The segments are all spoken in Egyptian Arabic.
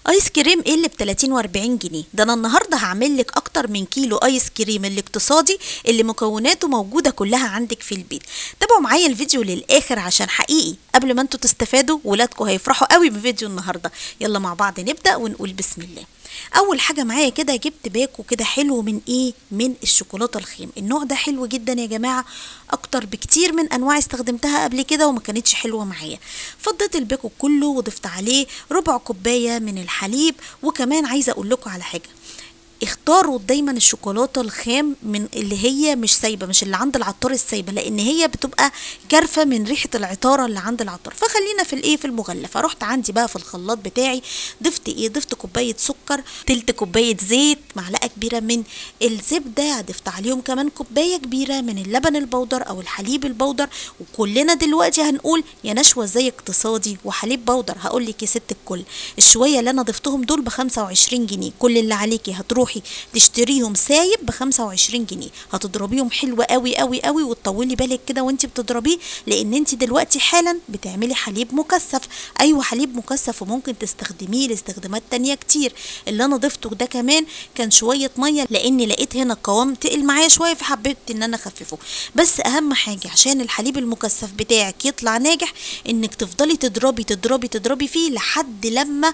ايس كريم ايه اللي ب 30 و40 جنيه ده انا النهارده هعمل لك اكتر من كيلو ايس كريم الاقتصادي اللي مكوناته موجوده كلها عندك في البيت تابعوا معايا الفيديو للاخر عشان حقيقي قبل ما انتوا تستفادوا ولادكم هيفرحوا قوي بفيديو النهارده يلا مع بعض نبدا ونقول بسم الله اول حاجه معايا كده جبت باكو كده حلو من ايه من الشوكولاته الخام النوع ده حلو جدا يا جماعه اكتر بكتير من انواع استخدمتها قبل كده وما كانتش حلوه معايا فضيت الباكو كله وضفت عليه ربع كوبايه من الحليب وكمان عايزه اقول لكم على حاجه اختاروا دايما الشوكولاته الخام من اللي هي مش سايبه مش اللي عند العطار السايبه لان هي بتبقى كارفه من ريحه العطاره اللي عند العطار فخلينا في الايه في المغلف فرحت عندي بقى في الخلاط بتاعي ضفت ايه ضفت كوبايه سكر تلت كوبايه زيت معلقه كبيره من الزبده ضفت عليهم كمان كوبايه كبيره من اللبن البودر او الحليب البودر وكلنا دلوقتي هنقول يا نشوه زي اقتصادي وحليب بودر هقول لك يا ست الكل الشويه اللي انا ضفتهم دول ب 25 جنيه كل اللي عليكي هتروحي تشتريهم سايب ب 25 جنيه هتضربيهم حلوه قوي قوي قوي وتطولي بالك كده وانت بتضربيه لان انت دلوقتي حالا بتعملي حليب مكثف ايوه حليب مكثف وممكن تستخدميه لاستخدامات تانية كتير اللي انا ضفته ده كمان كان شويه ميه لاني لقيت هنا القوام تقل معايا شويه فحبيت ان انا اخففه بس اهم حاجه عشان الحليب المكثف بتاعك يطلع ناجح انك تفضلي تضربي تضربي تضربي فيه لحد لما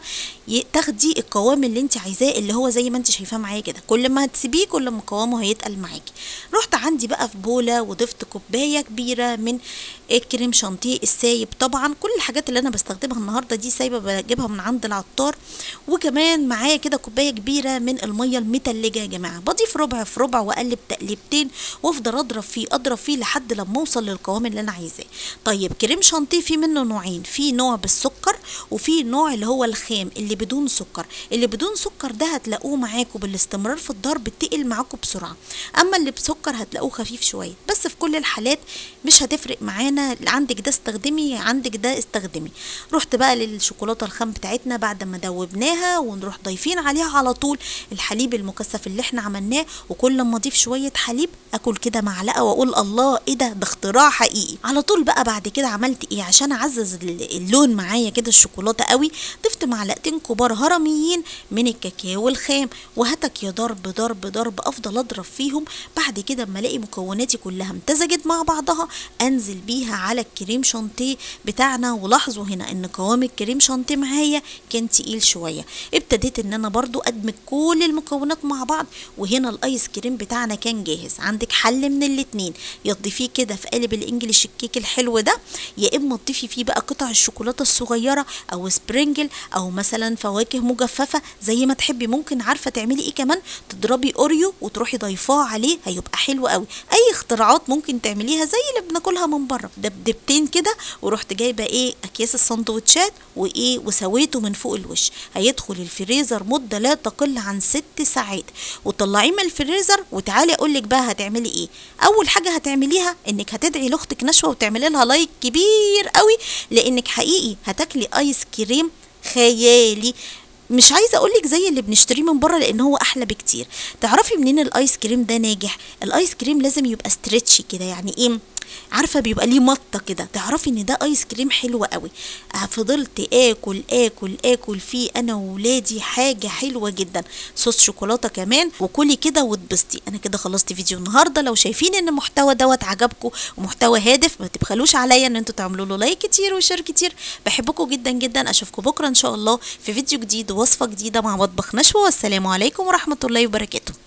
تاخدي القوام اللي انت عايزاه اللي هو زي ما انت شايفاه معايا كده كل ما هتسيبيه كل ما قوامه هيتقل معاكي رحت عندي بقى في بوله وضفت كوبايه كبيره من الكريم شانتيه السايب طبعا كل الحاجات اللي انا بستخدمها النهارده دي سايبه بجيبها من عند العطار وكمان معايا كده كوبايه كبيره من الميه المتلجه يا جماعه بضيف ربع في ربع واقلب تقليبتين وافضل اضرب فيه اضرب فيه لحد لما اوصل للقوام اللي انا عايزاه طيب كريم شانتيه في منه نوعين في نوع بالسكر وفي نوع اللي هو الخام اللي بدون سكر اللي بدون سكر ده هتلاقوه معاكم بالاستمرار في الضرب تقل معاكم بسرعه اما اللي بسكر هتلاقوه خفيف شويه بس في كل الحالات مش هتفرق معانا عندك ده استخدمي عندك ده استخدمي رحت بقى للشوكولاته الخام بتاعتنا بعد ما دوبناها ونروح ضايفين عليها على طول الحليب المكثف اللي احنا عملناه وكل ما اضيف شويه حليب اكل كده معلقه واقول الله ايه ده ده اختراع حقيقي على طول بقى بعد كده عملت ايه عشان اعزز اللون معايا كده الشوكولاته قوي ضفت معلقتين كبار هرميين من الكاكاو الخام وهتك يا ضرب ضرب ضرب افضل اضرب فيهم بعد كده اما الاقي مكوناتي كلها امتزجت مع بعضها انزل بيها على الكريم شانتيه بتاعنا ولاحظوا هنا ان قوام الكريم شانتيه معايا كان تقيل شويه ابتديت ان انا برضو ادمج كل المكونات مع بعض وهنا الايس كريم بتاعنا كان جاهز عندك حل من الاتنين يا تضيفيه كده في قالب الانجليش الكيك الحلو ده يا اما تضيفي فيه بقى قطع الشوكولاته الصغيره او سبرينجل او مثلا فواكه مجففه زي ما تحبي ممكن عارفه تعملي ايه كمان تضربي اوريو وتروحي ضيفاه عليه هيبقى حلو قوي اي اختراعات ممكن تعمليها زي اللي بناكلها من بره دبدبتين كده ورحت جايبه ايه اكياس السندوتشات وايه وسويته من فوق الوش هيدخل الفريزر مده لا تقل عن ست ساعات وطلعيه من الفريزر وتعالي اقول لك بقى هتعملي ايه اول حاجه هتعمليها انك هتدعي لاختك نشوه وتعملي لها لايك كبير قوي لانك حقيقي هتاكلي ايس كريم خيالي مش عايزه اقولك زي اللي بنشتريه من بره لان هو احلى بكتير تعرفي منين الايس كريم ده ناجح الايس كريم لازم يبقى ستريتشي كده يعني ايه عارفه بيبقى ليه مطه كده تعرفي ان ده ايس كريم حلو قوي فضلت اكل اكل اكل فيه انا وولادي حاجه حلوه جدا صوص شوكولاته كمان وكلي كده واتبسطي انا كده خلصت فيديو النهارده لو شايفين ان المحتوى دوت عجبكم ومحتوى هادف ما تبخلوش عليا ان انتوا تعملوا له لايك كتير وشير كتير بحبكم جدا جدا اشوفكم بكره ان شاء الله في فيديو جديد ووصفه جديده مع مطبخ نشوه والسلام عليكم ورحمه الله وبركاته